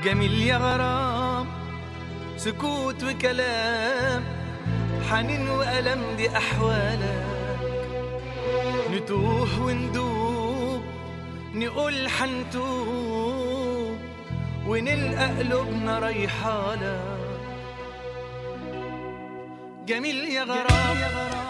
جميل يا غرام سكوت وكلام حنين وألم دي أحوالك نتوه وندوب نقول حنتوب ونلقى قلوبنا رايحالك جميل يا غرام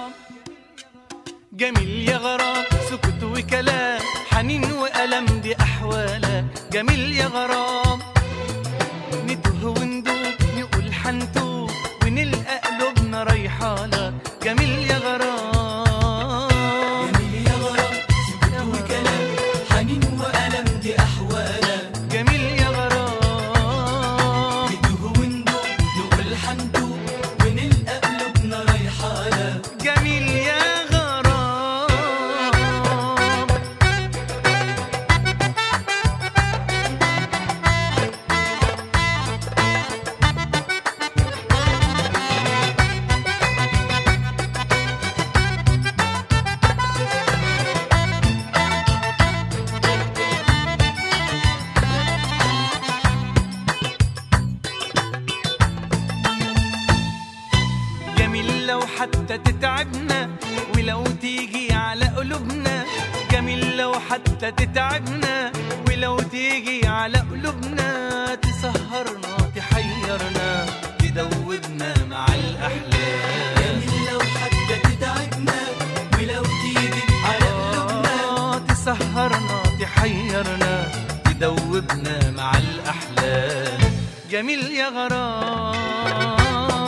جميل يا غرام سكوت وكلام حنين وألم دي أحوالك جميل يا غرام نتوه وندوب نقول حنتوب ونلقى قلوبنا رايحالك جميل يا غرام جميل يا غرام سكوت وكلام حنين وألم دي أحوالك جميل يا غرام نتوه وندوب نقول حندوب ونلقى قلوبنا رايحالك جميل يا غرام جميل لو حتى تتعبنا ولو تيجي على قلوبنا جميل لو حتى تتعبنا ولو تيجي على قلوبنا تسهرنا تحيرنا تدوبنا مع الأحلام جميل لو حتى تتعبنا ولو تيجي على قلوبنا آه، تسهرنا تحيرنا تدوبنا مع الأحلام جميل يا غرام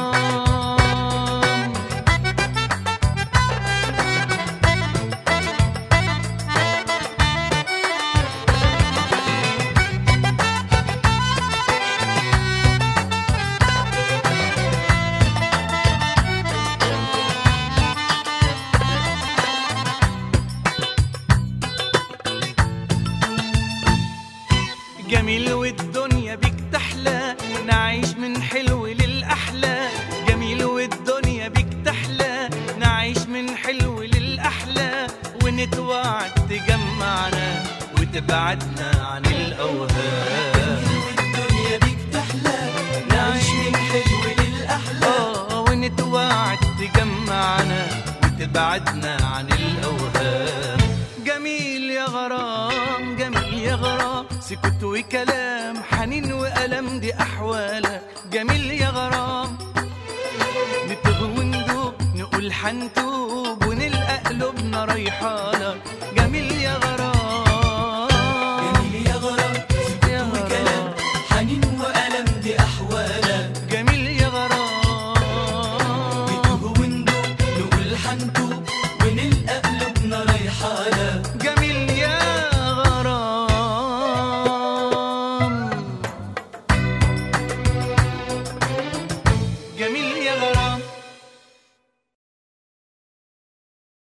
جميل والدنيا بيك تحلى نعيش من حلو للأحلى جميل والدنيا بيك تحلى نعيش من حلو للأحلى ونتوعد تجمعنا وتبعدنا عن الأوهام والدنيا بيك تحلى نعيش من حلو للأحلى آه ونتوعد تجمعنا وتبعدنا عن الأوهام جميل يا غرام جميل يا غرام سكوت وكلام حنين وألم دي أحوالك جميل يا غرام نتوه وندوب نقول حنتوب ونلقى قلوبنا رايحالك جميل يا غرام